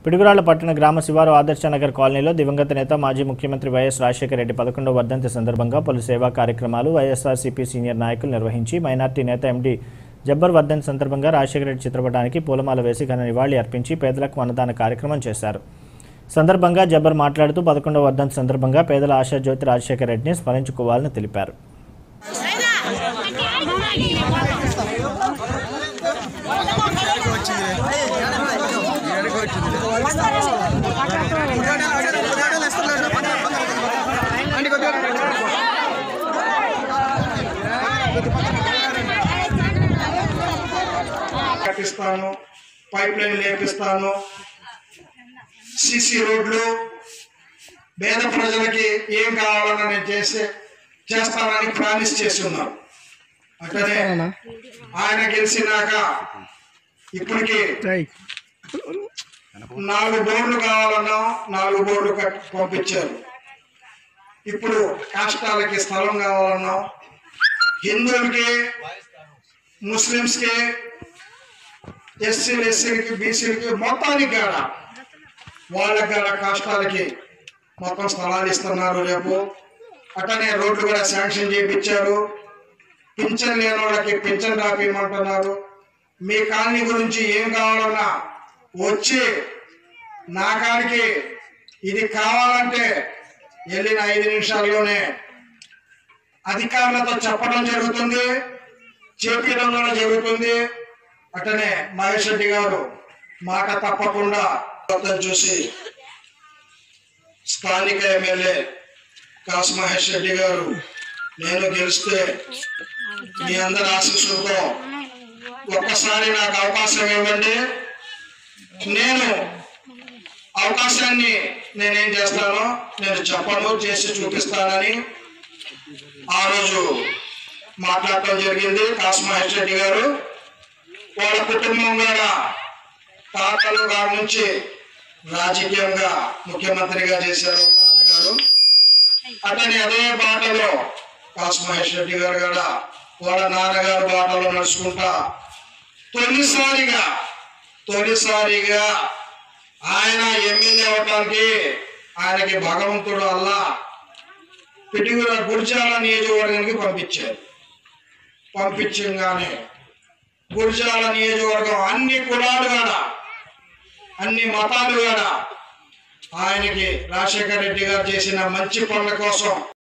పిడుగురాళ్ల పట్టణ గ్రామ శివారు ఆదర్శనగర్ కాలనీలో దివంగత నేత మాజీ ముఖ్యమంత్రి వైఎస్ రాజశేఖర రెడ్డి పదకొండవ వర్ధంతి సందర్భంగా పలు సేవా కార్యక్రమాలు వైఎస్ఆర్సీపీ సీనియర్ నాయకులు నిర్వహించి మైనార్టీ నేత ఎండి జబ్బర్ వర్ధంతి సందర్భంగా రాజశేఖర రెడ్డి చిత్రపటానికి పూలమాల వేసి ఘన నివాళి అర్పించి పేదలకు అన్నదాన కార్యక్రమం చేశారు సందర్భంగా జబ్బర్ మాట్లాడుతూ పదకొండవ వర్ధంతి సందర్భంగా పేదల ఆశాజ్యోతి రాజశేఖర రెడ్డిని స్మరించుకోవాలని తెలిపారు కట్టిస్తాను పైప్ లైన్ లేపిస్తాను సిసి రోడ్లు పేద ప్రజలకి ఏం కావాలన్నా నేను చేసే చేస్తానని ప్రామిస్ చేసి ఉన్నాను అట్లనే ఆయన గెలిచినాక ఇప్పటికి నాలుగు బోర్డులు కావాలన్నా నాలుగు బోర్డులు కట్టి పంపించారు ఇప్పుడు కాష్టాలకి స్థలం కావాలన్నా హిందువులకి ముస్లిమ్స్కి ఎస్సీలు ఎస్సీలకి బీసీలకి మొత్తానికి కాడ వాళ్ళకి కాడ కష్టాలకి మొత్తం స్థలాలు ఇస్తున్నారు రేపు అట్టనే రోడ్లు కూడా శాంక్షన్ చేయించారు పింఛన్ లేని వాళ్ళకి పింఛన్ రాపిమంటున్నారు మీ కాలనీ గురించి ఏం కావాలన్నా వచ్చి నా కాడికి ఇది కావాలంటే వెళ్ళిన ఐదు నిమిషాల్లోనే అధికారులతో చెప్పడం జరుగుతుంది చేపించడం కూడా జరుగుతుంది అట్టనే మహేష్ రెడ్డి గారు మాట తప్పకుండా అతను చూసి స్థానిక ఎమ్మెల్యే కాసు మహేష్ రెడ్డి గారు నేను గెలిస్తే మీ అందరి ఆశీస్సులతో ఒక్కసారి నాకు అవకాశం ఇవ్వండి నేను అవకాశాన్ని నేనేం చేస్తానో నేను చెప్పను చేసి చూపిస్తానని ఆ రోజు మాట్లాడటం జరిగింది కాసు మహేష్ రెడ్డి గారు వాళ్ళ కుటుంబం కూడా తాతలు గారి నుంచి రాజకీయంగా ముఖ్యమంత్రిగా చేశారు తాతగారు అతని అదే బాటలో కాసు మహేష్ రెడ్డి గారు కూడా వాళ్ళ నాన్నగారు బాటలో నడుచుకుంటా తొలిసారిగా తొలిసారిగా ఆయన ఎమ్మెల్యే అవటానికి ఆయనకి భగవంతుడు అల్లా పిటిగుర గుడిచాల నియోజకవర్గానికి పంపించారు పంపించగానే గురిజాల నియోజకవర్గం అన్ని కులాలు కాడ అన్ని మతాలు కాడ ఆయనకి రాజశేఖర రెడ్డి గారు చేసిన మంచి పనుల కోసం